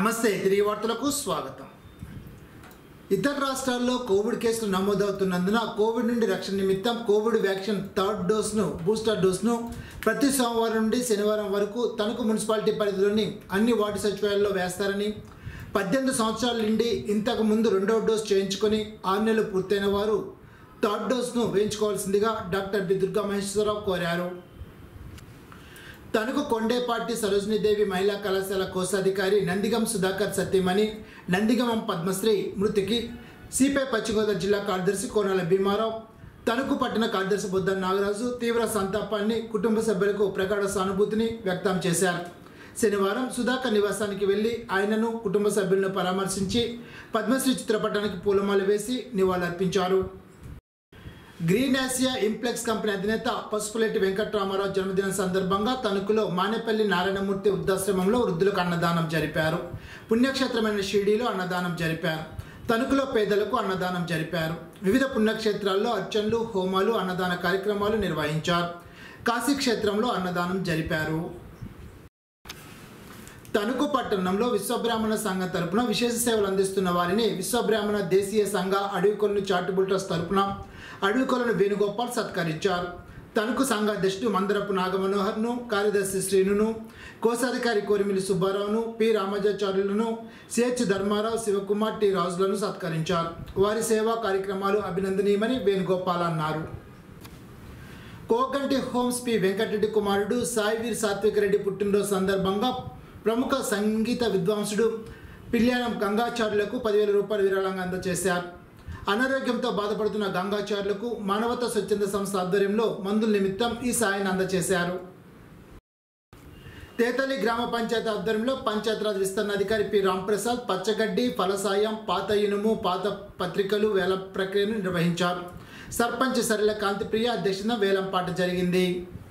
నమస్తే తిరిగి వార్తలకు స్వాగతం ఇతర రాష్ట్రాల్లో కోవిడ్ కేసులు నమోదవుతున్నందున కోవిడ్ నుండి రక్షణ నిమిత్తం కోవిడ్ వ్యాక్సిన్ థర్డ్ డోస్ను బూస్టర్ డోస్ను ప్రతి సోమవారం నుండి శనివారం వరకు తణుకు మున్సిపాలిటీ పరిధిలోని అన్ని వార్డు సచివాలయాల్లో వేస్తారని పద్దెనిమిది సంవత్సరాల నుండి ఇంతకు ముందు రెండవ డోస్ చేయించుకొని ఆరు నెలలు పూర్తయిన వారు థర్డ్ డోస్ను వేయించుకోవాల్సిందిగా డాక్టర్ బి దుర్గా మహేశ్వరరావు కోరారు తణుకు కొండేపాటి సరోజినీదేవి మహిళా కళాశాల కోశాధికారి నందిగం సుధాకర్ సత్యమణి నందిగమం పద్మశ్రీ మృతికి సిపిఐ పశ్చిమగోదావరి జిల్లా కార్యదర్శి కోనాల భీమారావు తణుకు పట్టణ కార్యదర్శి బుద్ధ నాగరాజు తీవ్ర సంతాపాన్ని కుటుంబ సభ్యులకు ప్రగాఢ సానుభూతిని వ్యక్తం చేశారు శనివారం సుధాకర్ నివాసానికి వెళ్లి ఆయనను కుటుంబ సభ్యులను పరామర్శించి పద్మశ్రీ చిత్రపటానికి పూలమాల వేసి నివాళులర్పించారు గ్రీన్ ఆసియా ఇంప్లెక్స్ కంపెనీ అధినేత పసుపులెట్టి వెంకట్రామారావు జన్మదినం సందర్భంగా తణుకులో మానేపల్లి నారాయణమూర్తి వృద్ధాశ్రమంలో వృద్ధులకు అన్నదానం జరిపారు పుణ్యక్షేత్రమైన షిర్డీలో అన్నదానం జరిపారు తణుకులో పేదలకు అన్నదానం జరిపారు వివిధ పుణ్యక్షేత్రాల్లో అర్చనలు హోమాలు అన్నదాన కార్యక్రమాలు నిర్వహించారు కాశీ క్షేత్రంలో అన్నదానం జరిపారు తణుకు పట్టణంలో విశ్వబ్రాహ్మణ సంఘం తరపున విశేష సేవలు అందిస్తున్న వారిని విశ్వబ్రాహ్మణ దేశీయ సంఘ అడవికొలను చారిటబుల్ ట్రస్ట్ తరపున అడవికొలను వేణుగోపాల్ సత్కరించారు తణుకు సంఘ అధ్యక్షుడు మందరపు నాగమనోహర్ను కార్యదర్శి శ్రీనును కోశాధికారి కోరిమిలి సుబ్బారావును పి రామాచార్యులను సిహెచ్ ధర్మారావు శివకుమార్ టి రాజులను సత్కరించారు వారి సేవా కార్యక్రమాలు అభినందనీయమని వేణుగోపాల్ అన్నారు కోగంటి హోమ్స్ పి వెంకటరెడ్డి కుమారుడు సాయివీర్ సాత్విక్ రెడ్డి పుట్టినరోజు సందర్భంగా ప్రముఖ సంగీత విద్వాంసుడు పిల్యానం గంగాచార్యులకు పదివేల రూపాయల విరాళంగా అందజేశారు అనారోగ్యంతో బాధపడుతున్న గంగాచార్యులకు మానవతా స్వచ్ఛంద సంస్థ ఆధ్వర్యంలో మందుల నిమిత్తం ఈ సాయాన్ని అందజేశారు తేతలి గ్రామ పంచాయతీ ఆధ్వర్యంలో పంచాయతీరాజ్ విస్తరణ అధికారి పి రాంప్రసాద్ పచ్చగడ్డి ఫలసాయం పాత ఇనుము పాత పత్రికలు వేల ప్రక్రియను నిర్వహించారు సర్పంచ్ సరిల కాంతిప్రియ అధ్యక్షతన వేలంపాట జరిగింది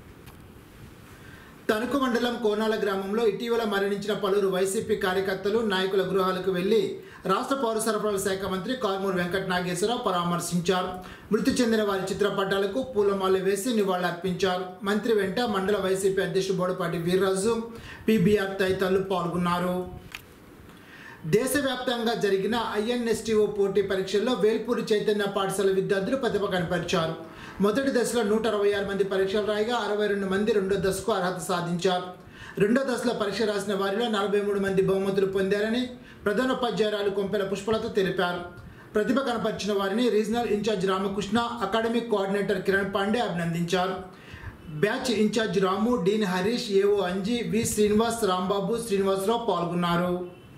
తణుకు మండలం కోనాల గ్రామంలో ఇటీవల మరణించిన పలువురు వైసీపీ కార్యకర్తలు నాయకుల గృహాలకు వెళ్లి రాష్ట్ర పౌర సరఫరాల శాఖ మంత్రి కారుమూరు వెంకట నాగేశ్వరరావు పరామర్శించారు మృతి చెందిన వారి చిత్రపటాలకు పూలమాల వేసి నివాళులర్పించారు మంత్రి వెంట మండల వైసీపీ అధ్యక్షుడు బోడపాటి వీర్రాజు పీబీఆర్ తదితరులు పాల్గొన్నారు దేశవ్యాప్తంగా జరిగిన ఐఎన్ఎస్టీఓ పోటీ పరీక్షల్లో వేల్పూరి చైతన్య పాఠశాల విద్యార్థులు ప్రతిభ కనపరిచారు మొదటి దశలో నూట అరవై ఆరు మంది పరీక్షలు రాయగా అరవై రెండు మంది రెండో దశకు అర్హత సాధించారు రెండో దశలో పరీక్ష రాసిన వారిలో నలభై మూడు మంది బహుమతులు పొందారని ప్రధానోపాధ్యాయురాలు కొంపెల పుష్పలత తెలిపారు ప్రతిభ కనపరిచిన వారిని regional incharge Ramakrishna academic coordinator Kiran Pandey అభినందించారు batch incharge Ramu dean Harish AO Anji V Srinivas Rambabu Srinivasarao పాల్గొన్నారు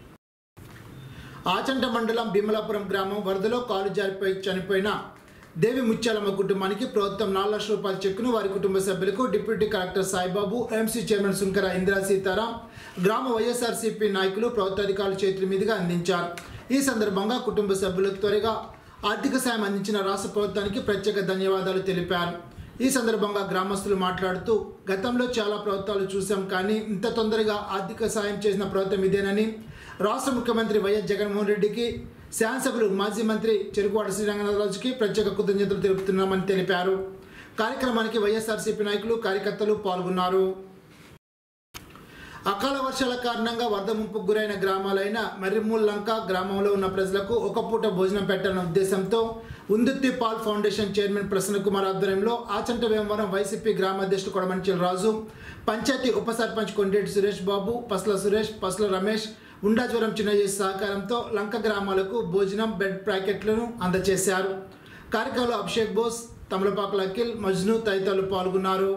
ఆచంట మండలం భీమలాపురం గ్రామం వరదలో కాలు జారిపోయి చనిపోయిన దేవి ముత్యాలమ్మ కుటుంబానికి ప్రభుత్వం నాలుగు లక్షల రూపాయల చెక్కును వారి కుటుంబ సభ్యులకు deputy collector Saibabu MC chairman Sunkara Indira Sitaram గ్రామ వైఎస్ఆర్సీపీ నాయకులు ప్రభుత్వ అధికారుల చేతుల మీదుగా అందించారు ఈ సందర్భంగా కుటుంబ సభ్యులకు త్వరగా ఆర్థిక సాయం అందించిన రాష్ట్ర ప్రభుత్వానికి ప్రత్యేక ధన్యవాదాలు తెలిపారు ఈ సందర్భంగా గ్రామస్తులు మాట్లాడుతూ గతంలో చాలా ప్రభుత్వాలు చూశాం కానీ ఇంత తొందరగా ఆర్థిక సాయం చేసిన ప్రభుత్వం ఇదేనని రాష్ట్ర ముఖ్యమంత్రి వైఎస్ జగన్మోహన్ రెడ్డికి శాసనసభ్యులు మాజీ మంత్రి చెరుకువాడ శ్రీరంగరాజుకి ప్రత్యేక కృతజ్ఞతలు తెలుపుతున్నామని తెలిపారు కార్యక్రమానికి వైఎస్ఆర్సీపీ నాయకులు కార్యకర్తలు పాల్గొన్నారు అకాల వర్షాల కారణంగా వరద ముంపుకు గురైన గ్రామాలైన మర్రిమూల్ లంక గ్రామంలో ఉన్న ప్రజలకు ఒక పూట భోజనం పెట్టాలన్న ఉద్దేశంతో ఉందుత్తి పాల్ ఫౌండేషన్ చైర్మన్ ప్రసన్న కుమార్ ఆధ్వర్యంలో ఆచంట వేమవరం వైసీపీ గ్రామ అధ్యక్షుడు కొడమంచిల రాజు పంచాయతీ ఉప సర్పంచ్ కొండేటి సురేష్ బాబు పస్ల సురేష్ పస్ల రమేష్ ఉండాజ్వరం చిన్నజేసి సహకారంతో లంక గ్రామాలకు భోజనం బెడ్ ప్యాకెట్లను అందజేశారు కార్యక్రమంలో అభిషేక్ బోస్ తమలపాకుల అఖిల్ మజ్ను తదితరులు పాల్గొన్నారు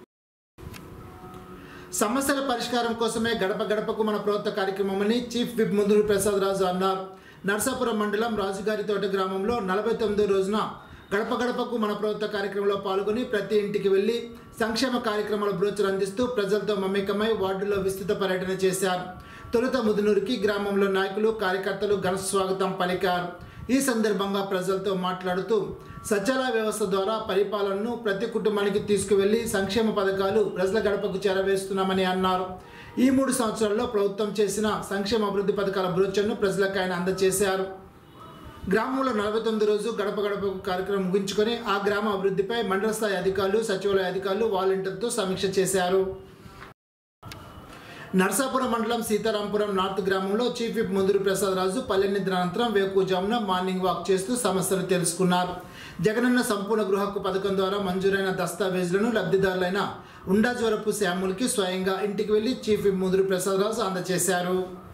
సమస్యల పరిష్కారం కోసమే గడప గడపకు మన ప్రభుత్వ కార్యక్రమమని చీఫ్ విప్ ముందురు ప్రసాద్ రాజు అన్నారు నర్సాపురం మండలం రాజుగారి తోట గ్రామంలో నలభై తొమ్మిదో రోజున గడప గడపకు మన ప్రభుత్వ కార్యక్రమంలో పాల్గొని ప్రతి ఇంటికి వెళ్లి సంక్షేమ కార్యక్రమాల బ్రోచర్ అందిస్తూ ప్రజలతో మమేకమై వార్డులో విస్తృత పర్యటన చేశారు తొలుత ముదునూరుకి గ్రామంలో నాయకులు కార్యకర్తలు ఘన స్వాగతం పలికారు ఈ సందర్భంగా ప్రజలతో మాట్లాడుతూ సచివాలయ వ్యవస్థ ద్వారా పరిపాలనను ప్రతి కుటుంబానికి తీసుకువెళ్లి సంక్షేమ పథకాలు ప్రజల గడపకు చేరవేస్తున్నామని అన్నారు ఈ మూడు సంవత్సరాల్లో ప్రభుత్వం చేసిన సంక్షేమ అభివృద్ధి పథకాల బ్రోచర్ను ప్రజలకు ఆయన అందజేశారు గ్రామంలో నలభై తొమ్మిది రోజు గడప గడప కార్యక్రమం ముగించుకొని ఆ గ్రామ అభివృద్ధిపై మండల స్థాయి అధికారులు సచివాలయ అధికారులు వాలంటీర్లతో సమీక్ష చేశారు నర్సాపురం మండలం సీతారాంపురం నార్త్ గ్రామంలో చీఫ్ విప్ ముందూరు ప్రసాద్ రాజు పల్లె నిద్ర అనంతరం వేకుజామున మార్నింగ్ వాక్ చేస్తూ సమస్యలు తెలుసుకున్నారు జగనన్న సంపూర్ణ గృహ హక్కు పథకం ద్వారా మంజూరైన దస్తావేజులను లబ్ధిదారులైన ఉండాజ్వరపు శ్యాములకి స్వయంగా ఇంటికి వెళ్లి చీఫ్ విప్ ముందూరు ప్రసాద్ రాజు అందజేశారు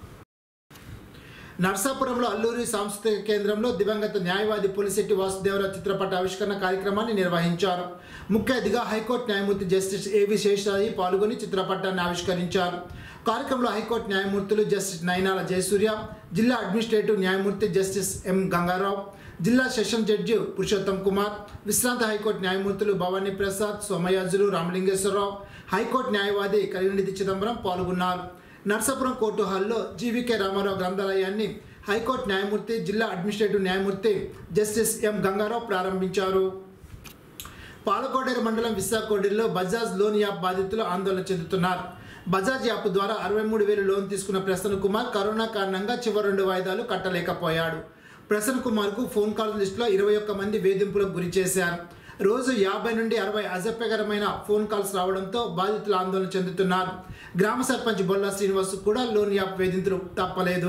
నర్సాపురంలో అల్లూరి సాంస్కృతిక కేంద్రంలో దివంగత న్యాయవాది పులిశెట్టి వాసుదేవరావు చిత్రపట ఆవిష్కరణ కార్యక్రమాన్ని నిర్వహించారు ముఖ్య అతిథిగా హైకోర్టు న్యాయమూర్తి జస్టిస్ ఏవి శేషాయి పాల్గొని చిత్రపటాన్ని ఆవిష్కరించారు కార్యక్రమంలో హైకోర్టు న్యాయమూర్తులు జస్టిస్ నయనాల జయసూర్య జిల్లా అడ్మినిస్ట్రేటివ్ న్యాయమూర్తి జస్టిస్ ఎం గంగారావు జిల్లా సెషన్ జడ్జి పురుషోత్తం కుమార్ విశ్రాంత హైకోర్టు న్యాయమూర్తులు భవానీ ప్రసాద్ సోమయాజులు రామలింగేశ్వరరావు హైకోర్టు న్యాయవాది కరుణిధి చిదంబరం పాల్గొన్నారు నర్సాపురం కోర్టు హాల్లో జీవీకే రామారావు గ్రంథాలయాన్ని హైకోర్టు న్యాయమూర్తి జిల్లా అడ్మినిస్ట్రేటివ్ న్యాయమూర్తి జస్టిస్ ఎం గంగారావు ప్రారంభించారు పాలకోడేరు మండలం విశాఖోడేరులో బజాజ్ లోన్ యాప్ బాధితులు ఆందోళన చెందుతున్నారు బజాజ్ యాప్ ద్వారా అరవై మూడు వేలు లోన్ తీసుకున్న ప్రసన్న కుమార్ కరోనా కారణంగా చివరి రెండు వాయిదాలు కట్టలేకపోయాడు ప్రసన్న కుమార్కు ఫోన్ కాల్ లిస్టులో ఇరవై ఒక్క మంది వేధింపులకు గురి చేశారు రోజు యాభై నుండి అరవై అసభ్యకరమైన ఫోన్ కాల్స్ రావడంతో బాధితులు ఆందోళన చెందుతున్నారు గ్రామ సర్పంచ్ బొల్లా శ్రీనివాస్ కూడా లోన్ యాప్ వేధింపులు తప్పలేదు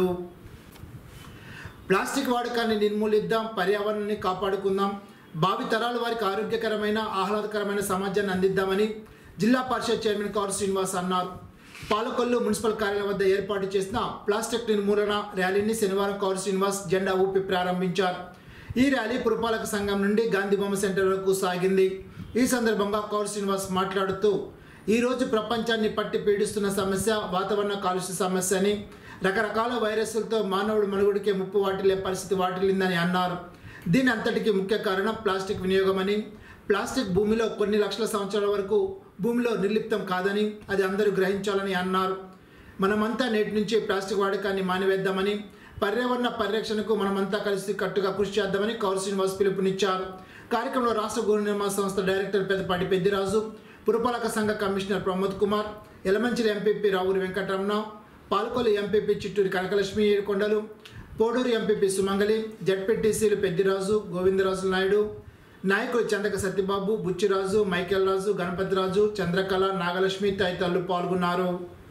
ప్లాస్టిక్ వాడకాన్ని నిర్మూలిద్దాం పర్యావరణాన్ని కాపాడుకుందాం భావి తరాల వారికి ఆరోగ్యకరమైన ఆహ్లాదకరమైన సమాజాన్ని అందిద్దామని జిల్లా పరిషత్ చైర్మన్ కౌర్ శ్రీనివాస్ అన్నారు పాలకొల్లు మున్సిపల్ కార్యాలయం వద్ద ఏర్పాటు చేసిన ప్లాస్టిక్ నిర్మూలన ర్యాలీని శనివారం కౌర్ శ్రీనివాస్ జెండా ఊపి ప్రారంభించారు ఈ ర్యాలీ పురపాలక సంఘం నుండి గాంధీ బొమ్మ సెంటర్ వరకు సాగింది ఈ సందర్భంగా కౌర్ శ్రీనివాస్ మాట్లాడుతూ ఈ రోజు ప్రపంచాన్ని పట్టి పీడిస్తున్న సమస్య వాతావరణ కాలుష్య సమస్య అని రకరకాల వైరస్లతో మానవుడు మనుగుడికే ముప్పు వాటిల్లే పరిస్థితి వాటిల్లిందని అన్నారు దీని అంతటికి ముఖ్య కారణం ప్లాస్టిక్ వినియోగమని ప్లాస్టిక్ భూమిలో కొన్ని లక్షల సంవత్సరాల వరకు భూమిలో నిర్లిప్తం కాదని అది అందరూ గ్రహించాలని అన్నారు మనమంతా నేటి నుంచి ప్లాస్టిక్ వాడకాన్ని మానివేద్దామని పర్యావరణ పరిరక్షణకు మనమంతా కలిసి కట్టుగా కృషి చేద్దామని కౌర్ శ్రీనివాస్ పిలుపునిచ్చారు కార్యక్రమంలో రాష్ట్ర గృహ నిర్మాణ సంస్థ డైరెక్టర్ పెద్దపాటి పెద్దిరాజు పురపాలక సంఘ commissioner Pramod Kumar Elamanchili MPP Ravuri Venkataramana Palakollu MPP Chitturi Kanakalakshmi Yedukondalu Poduru MPP Sumangali జడ్పీటీసీలు పెద్దిరాజు గోవిందరాజు నాయుడు నాయకులు చందక సత్యబాబు బుచ్చిరాజు మైకేల్ రాజు గణపతిరాజు చంద్రకళ నాగలక్ష్మి తదితరులు పాల్గొన్నారు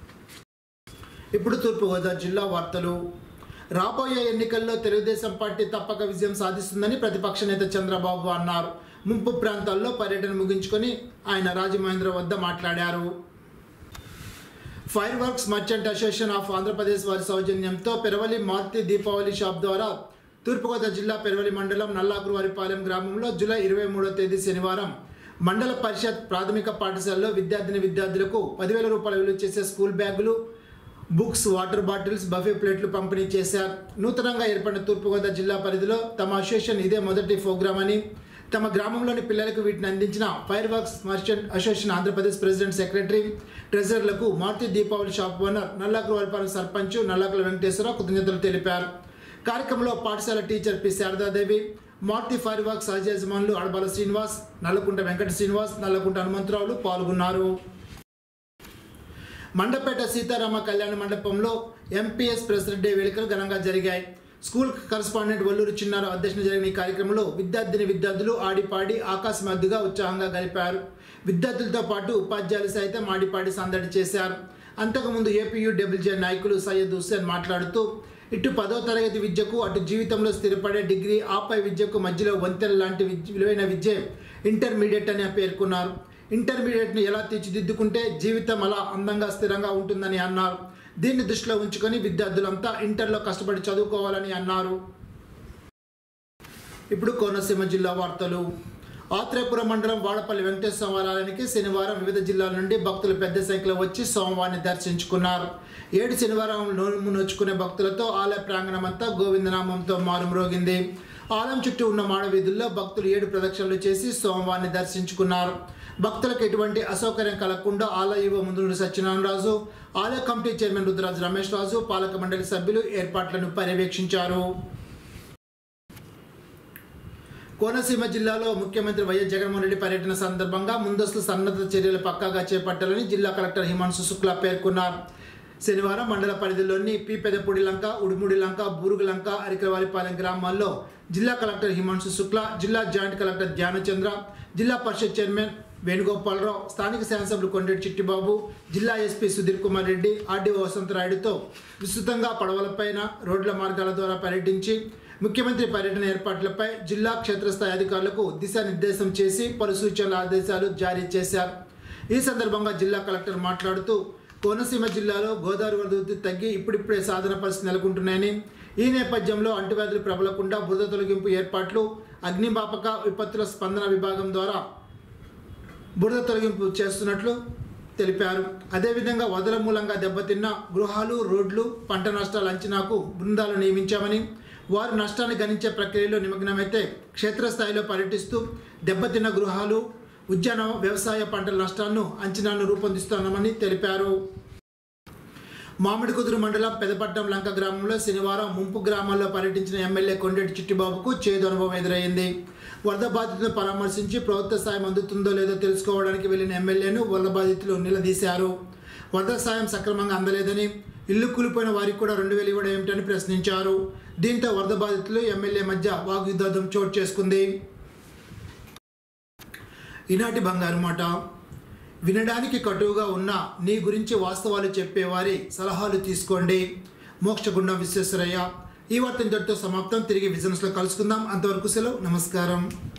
ఇప్పుడు తూర్పుగోదావరి జిల్లా వార్తలు రాబోయే ఎన్నికల్లో తెలుగుదేశం పార్టీ తప్పక విజయం సాధిస్తుందని ప్రతిపక్ష నేత చంద్రబాబు అన్నారు ముంపు ప్రాంతాల్లో పర్యటన ముగించుకొని ఆయన రాజమహేంద్ర వద్ద మాట్లాడారు fireworks merchant association of Andhra Pradesh వారి సౌజన్యంతో పెరవలి మారుతి దీపావళి షాప్ ద్వారా తూర్పుగోదావరి జిల్లా పెరవలి మండలం నల్లాకురువారిపాలెం గ్రామంలో జూలై ఇరవై మూడో తేదీ శనివారం మండల పరిషత్ ప్రాథమిక పాఠశాలలో విద్యార్థిని విద్యార్థులకు పదివేల రూపాయలు విలువ చేసే స్కూల్ బ్యాగులు బుక్స్ వాటర్ బాటిల్స్ బఫే ప్లేట్లు పంపిణీ చేశారు నూతనంగా ఏర్పడిన తూర్పుగోదావరి జిల్లా పరిధిలో తమ అసోసియేషన్ ఇదే మొదటి ప్రోగ్రాం అని తమ గ్రామంలోని పిల్లలకు వీటిని అందించిన fireworks merchant association Andhra Pradesh president secretary ట్రెజరర్లకు మారుతి దీపావళి షాప్ ఓనర్ నల్లాకులవరపాలెం సర్పంచ్ నల్లాకుల వెంకటేశ్వరరావు కృతజ్ఞతలు తెలిపారు కార్యక్రమంలో పాఠశాల teacher P Sharadadevi Maruthi fireworks సహజ యజమానులు అడబాల శ్రీనివాస్ నల్లకుంట వెంకట శ్రీనివాస్ నల్లకుంట హనుమంతరావులు పాల్గొన్నారు మండపేట సీతారామ కళ్యాణ మండపంలో ఎంపీఎస్ ప్రెసిడెంట్ డే వేడుకలు ఘనంగా జరిగాయి స్కూల్ కరస్పాండెంట్ వల్లూరు చిన్నారు అధ్యక్షన జరిగిన ఈ కార్యక్రమంలో విద్యార్థిని విద్యార్థులు ఆడిపాడి ఆకాశమద్దుగా ఉత్సాహంగా గడిపారు విద్యార్థులతో పాటు ఉపాధ్యాయులు సైతం ఆడిపాడి సందడి చేశారు అంతకుముందు ఏపీయూ డబ్ల్యూజే నాయకులు సయ్యద్ హుస్సేన్ మాట్లాడుతూ ఇటు పదో తరగతి విద్యకు అటు జీవితంలో స్థిరపడే డిగ్రీ ఆపై విద్యకు మధ్యలో వంతెన లాంటి విద్య విలువైన విద్య ఇంటర్మీడియట్ అని పేర్కొన్నారు ఇంటర్మీడియట్ను ఎలా తీర్చిదిద్దుకుంటే జీవితం అలా అందంగా స్థిరంగా ఉంటుందని అన్నారు దీన్ని దృష్టిలో ఉంచుకొని విద్యార్థులంతా ఇంటర్లో కష్టపడి చదువుకోవాలని అన్నారు ఇప్పుడు కోనసీమ జిల్లా వార్తలు ఆత్రేయపురం మండలం వాడపల్లి వెంకటేశ్వర ఆలయానికి శనివారం వివిధ జిల్లాల నుండి భక్తులు పెద్ద సంఖ్యలో వచ్చి సోమవారిని దర్శించుకున్నారు ఏడు శనివారం నోము నోచుకునే భక్తులతో ఆలయ ప్రాంగణం అంతా గోవిందనామంతో మారుమ్రోగింది ఆలయం చుట్టూ ఉన్న మాడ వీధుల్లో భక్తులు ఏడు ప్రదక్షిణలు చేసి సోమవారిని దర్శించుకున్నారు భక్తులకు ఎటువంటి అసౌకర్యం కలగకుండా ఆలయ యువ ముందు సత్యనారాయణరాజు ఆలయ కమిటీ చైర్మన్ రుద్రరాజు రమేష్ రాజు పాలక మండలి సభ్యులు ఏర్పాట్లను పర్యవేక్షించారు కోనసీమ జిల్లాలో ముఖ్యమంత్రి వైఎస్ జగన్మోహన్ రెడ్డి పర్యటన సందర్భంగా ముందస్తు సన్నద్ధ చర్యలు పక్కాగా చేపట్టాలని జిల్లా కలెక్టర్ హిమాంశు శుక్లా పేర్కొన్నారు శనివారం మండల పరిధిలోని పి పెదపూడి లంక ఉడుముడి లంక బూరుగు లంక అరికలవారిపాలెం గ్రామాల్లో జిల్లా కలెక్టర్ హిమాంశు శుక్లా జిల్లా జాయింట్ కలెక్టర్ ధ్యానచంద్ర జిల్లా పరిషత్ చైర్మన్ వేణుగోపాలరావు స్థానిక శాసనసభ్యులు కొండేటి చిట్టిబాబు జిల్లా ఎస్పీ సుధీర్ కుమార్ రెడ్డి ఆర్డీఓ వసంతరాయుడుతో విస్తృతంగా పడవలపైన రోడ్ల మార్గాల ద్వారా పర్యటించి ముఖ్యమంత్రి పర్యటన ఏర్పాట్లపై జిల్లా క్షేత్రస్థాయి అధికారులకు దిశానిర్దేశం చేసి పలు సూచనల ఆదేశాలు జారీ చేశారు ఈ సందర్భంగా జిల్లా కలెక్టర్ మాట్లాడుతూ కోనసీమ జిల్లాలో గోదావరి వరద ఉధృతి తగ్గి ఇప్పుడిప్పుడే సాధన పరిస్థితి నెలకొంటున్నాయని ఈ నేపథ్యంలో అంటువ్యాధులు ప్రబలకుండా బురద తొలగింపు ఏర్పాట్లు అగ్నిమాపక విపత్తుల స్పందన విభాగం ద్వారా బురద తొలగింపు చేస్తున్నట్లు తెలిపారు అదేవిధంగా వదల మూలంగా దెబ్బతిన్న గృహాలు రోడ్లు పంట నష్టాల అంచనాకు బృందాలు నియమించామని వారు నష్టాన్ని గణించే ప్రక్రియలో నిమగ్నమైతే క్షేత్రస్థాయిలో పర్యటిస్తూ దెబ్బతిన్న గృహాలు ఉద్యాన వ్యవసాయ పంటల నష్టాలను అంచనాను రూపొందిస్తున్నామని తెలిపారు మామిడికుదురు మండలం పెదపట్నం లంక గ్రామంలో శనివారం ముంపు గ్రామాల్లో పర్యటించిన ఎమ్మెల్యే కొండేటి చిట్టిబాబుకు చేదు అనుభవం ఎదురైంది వరద బాధితులను పరామర్శించి ప్రభుత్వ సాయం అందుతుందో లేదో తెలుసుకోవడానికి వెళ్లిన ఎమ్మెల్యేను వరద బాధితులు నిలదీశారు వరద సాయం సక్రమంగా అందలేదని ఇల్లు కూలిపోయిన వారికి కూడా రెండు వేలు ఇవ్వడం ఏమిటని ప్రశ్నించారు దీంతో వరద బాధితులు ఎమ్మెల్యే మధ్య వాగ్యుద్ధం చోటు చేసుకుంది ఈనాటి బంగారు మాట వినడానికి కటువుగా ఉన్న నీ గురించి వాస్తవాలు చెప్పేవారి సలహాలు తీసుకోండి మోక్షగుండం విశ్వేశ్వరయ్య ఈ వార్త ఇంతటితో సమాప్తం తిరిగి బిజినెస్లో కలుసుకుందాం అంతవరకు సెలవు నమస్కారం